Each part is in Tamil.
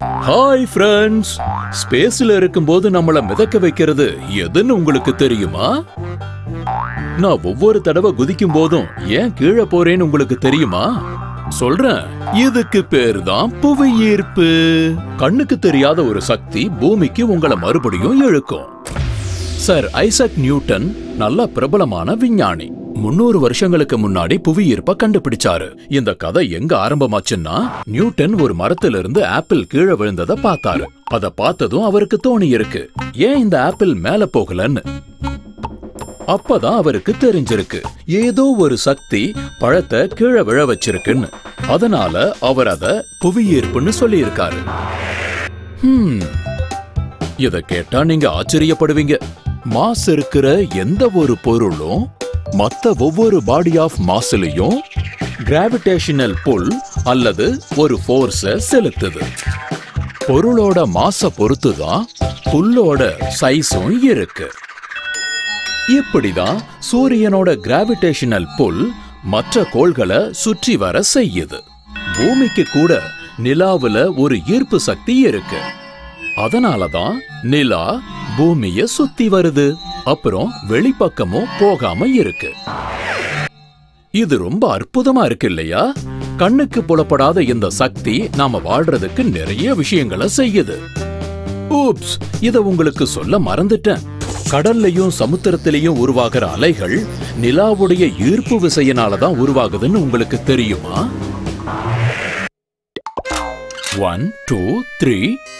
ஹாய் ஃப்ரெண்ட்ஸ் ஸ்பேஸ்ல இருக்கும்போது நம்மள மிதக்க வைக்கிறது எதுன்னு உங்களுக்கு தெரியுமா நான் ஒவ்வொரு தடவை குதிக்கும் போதும் ஏன் கீழே போறேன்னு உங்களுக்கு தெரியுமா சொல்றேன் இதுக்கு பேரு தான் புவியீர்ப்பு கண்ணுக்கு தெரியாத ஒரு சக்தி பூமிக்கு உங்களை மறுபடியும் இழுக்கும் சார் ஐசக் நியூட்டன் நல்ல பிரபலமான விஞ்ஞானி முன்னூறு வருஷங்களுக்கு முன்னாடி புவியீர்ப்ப கண்டுபிடிச்சாரு இந்த கதை எங்க ஆரம்பமாச்சுன்னா நியூட்டன் ஒரு மரத்துல இருந்து ஆப்பிள் கீழே விழுந்தத பார்த்தாரு அத பார்த்ததும் அவருக்கு தோணி இருக்கு ஏன் இந்த ஆப்பிள் மேல போகலன்னு அப்பதான் அவருக்கு தெரிஞ்சிருக்கு ஏதோ ஒரு சக்தி பழத்தை கீழே விழ வச்சிருக்குன்னு அதனால அவர் அத புவியீர்ப்புன்னு சொல்லியிருக்காரு ஹம் இத கேட்டா நீங்க ஆச்சரியப்படுவீங்க மாஸ் இருக்கிற எந்த ஒரு பொருளும் மத்த ஒவ்வொரு பாடி ஆஃப் மாஸ்லயும் கிராவிடேஷனல் புல் அல்லது ஒரு ஃபோர்ஸ செலுத்துது பொருளோட மாச பொறுத்து தான் புல்லோட சைஸும் இருக்கு இப்படிதான் சூரியனோட கிராவிடேஷனல் புல் மற்ற கோள்களை சுற்றி வர செய்யுது பூமிக்கு கூட நிலாவுல ஒரு ஈர்ப்பு சக்தி இருக்கு அதனாலதான் நிலா பூமிய சுத்தி வருது அப்புறம் வெளிப்பக்கமும் போகாம இருக்கு இது ரொம்ப அற்புதமா இருக்கு இல்லையா கண்ணுக்கு புலப்படாத இந்த சக்தி நாம வாழ்றதுக்கு நிறைய விஷயங்களை செய்யுது ஊப்ஸ் இத உங்களுக்கு சொல்ல மறந்துட்டேன் கடல்லையும் சமுத்திரத்திலையும் உருவாகிற அலைகள் நிலாவுடைய ஈர்ப்பு விசையினால தான் உருவாகுதுன்னு உங்களுக்கு தெரியுமா ஒன் டூ த்ரீ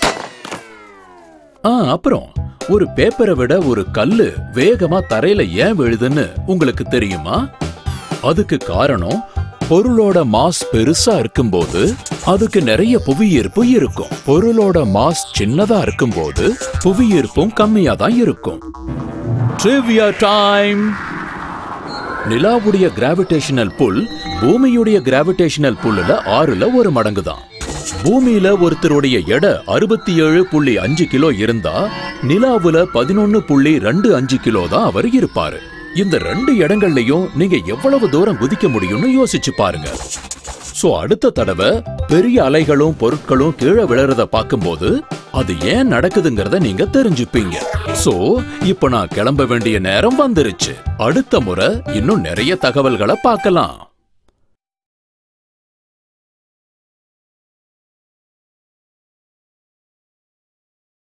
ஆ அப்புறம் ஒரு பேப்பரை விட ஒரு கல்லு வேகமா தரையில ஏன் விழுதுன்னு உங்களுக்கு தெரியுமா அதுக்கு காரணம் பொருளோட மாஸ் பெருசா இருக்கும்போது அதுக்கு நிறைய புவியீர்ப்பு இருக்கும் பொருளோட மாஸ் சின்னதா இருக்கும்போது புவியீர்ப்பும் கம்மியா தான் இருக்கும் ட்ரிவியா டைம் நிலாவுடைய கிராவிடேஷனல் புல் பூமியுடைய கிராவிடேஷனல் புல்லுல ஆறுல ஒரு மடங்கு தான் பூமியில ஒருத்தருடைய எடை அறுபத்தி ஏழு புள்ளி அஞ்சு கிலோ இருந்தா நிலாவுல பதினொன்னு புள்ளி ரெண்டு அஞ்சு கிலோ தான் அவர் இருப்பாரு இந்த ரெண்டு இடங்கள்லயும் நீங்க எவ்வளவு தூரம் குதிக்க முடியும்னு யோசிச்சு பாருங்க சோ அடுத்த தடவை பெரிய அலைகளும் பொருட்களும் கீழே விழறத பார்க்கும்போது அது ஏன் நடக்குதுங்கிறத நீங்க தெரிஞ்சுப்பீங்க சோ இப்ப நான் கிளம்ப வேண்டிய நேரம் வந்துருச்சு அடுத்த முறை இன்னும் நிறைய தகவல்களை பார்க்கலாம்